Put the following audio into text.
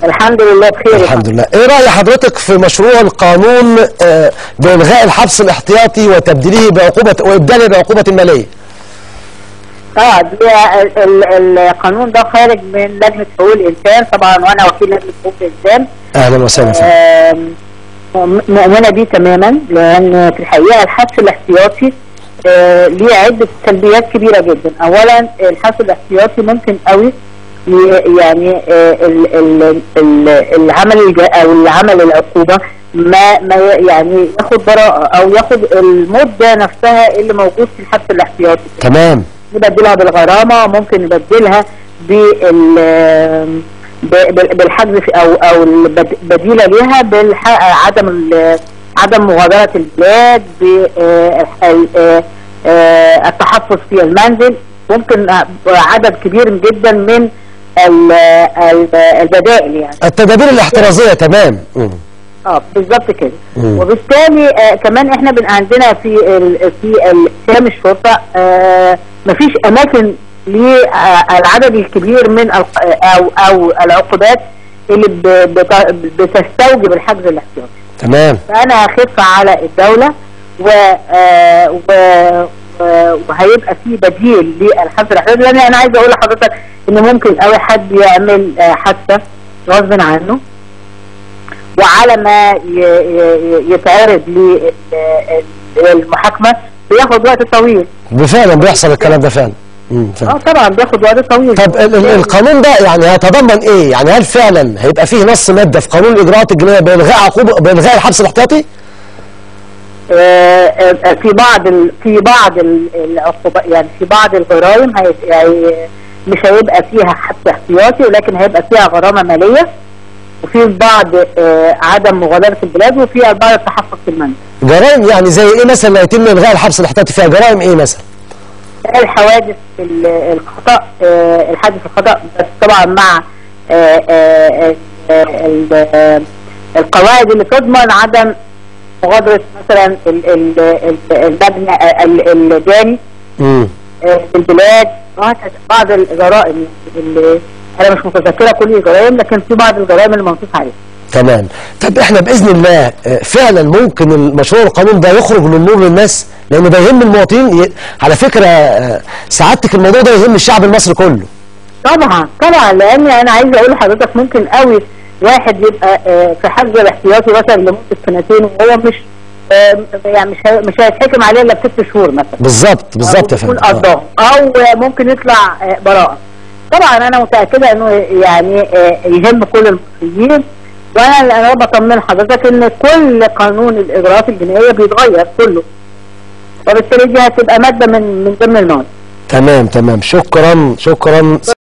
الحمد لله بخير الحمد لله ايه رأي حضرتك في مشروع القانون آه، بإلغاء الحبس الاحتياطي وتبديله بعقوبة وإبداله بعقوبة مالية اه دي ال- ال- القانون ده خارج من لجنه حقوق الانسان طبعا وانا وكيل لجنه حقوق الانسان اهلا وسهلا فيك آم، مؤم- مؤمنه بيه تماما لان في الحقيقه الحبس الاحتياطي آه، ليه عده سلبيات كبيره جدا اولا الحبس الاحتياطي ممكن قوي ي- يعني آه، ال- ال- ال- العمل الج- او العمل العقوبه ما ما ي- يعني ياخد براءه او ياخد المده نفسها اللي موجود في الحبس الاحتياطي تمام نبدلها بالغرامه ممكن نبدلها بال ب- بال- بالحجز في- او او البد- بديله ليها بالح- عدم ال- عدم مغادره البلاد بالتحفظ في المنزل ممكن عدد كبير جدا من ال- ال- البدائل يعني التدابير الاحترازية تمام مم. اه بالظبط كده مم. وبالتالي آه كمان احنا بن عندنا في ال في اقسام الشرطه آه مفيش اماكن للعدد الكبير من الق- او او العقوبات اللي ب- بت- بتستوجب الحجز الاحتياطي تمام فانا هخف على الدوله و آه و و- وهيبقى في بديل للحجز الاحتياطي لان انا عايزه اقول لحضرتك ان ممكن قوي حد يعمل آه حادثه غصب عنه وعلى ما ي- ي- يتعرض للمحاكمه بياخد وقت طويل بالفعل بيحصل الكلام ده فعلا مم. فعلا. اه طبعا بياخد وقت طويل طب ال- ال- القانون ده يعني هيتضمن ايه؟ يعني هل فعلا هيبقى فيه نص مادة في قانون الإجراءات الجنائية بإلغاء عقوبة بإلغاء الحبس الاحتياطي؟ آه، آه، في بعض ال- في بعض ال- العقوبات يعني في بعض الجرائم هي يعني مش هيبقى فيها حبس احتياطي ولكن هيبقى فيها غرامه ماليه وفي بعض آه، عدم مغادره البلاد وفي بعض التحفظ في المنزل جرائم يعني زي ايه مثلا اللي هيتم إلغاء الحبس الاحتياطي فيها جرائم ايه مثلا؟ الحوادث ال- الخطا آه، الحادث الخطا بس طبعا مع آه، آه، آه، ال- آه، القواعد اللي تضمن عدم مغادره مثلا ال- ال- ال- المبنى آه، ال- الجاني مم. آه، في البلاد وهكذا بعض الجرائم اللي انا مش متذكره كل الجرائم لكن في بعض الجرائم اللي منصوص عليها تمام طب احنا باذن الله آه، فعلا ممكن المشروع القانون ده يخرج للنور للناس لانه ده يهم المواطنين ي- على فكره آه، سعادتك الموضوع ده يهم الشعب المصري كله طبعا طبعا لان انا عايزه اقول لحضرتك ممكن قوي واحد يبقى آه، في حجز الاحتياطي مثلا لمده سنتين وهو مش آه، يعني مش هي- مش هيتحكم عليه الا بست شهور مثلا بالظبط بالظبط يا يكون فندم آه. قضاه او ممكن يطلع آه، براءه طبعا انا متاكده انه يعني آه، يهم كل المصريين وانا انا بطمن حضرتك ان كل قانون الاجراءات الجنائيه بيتغير كله وبالتالي دي هتبقى ماده من من ضمن المواد تمام تمام شكرا شكرا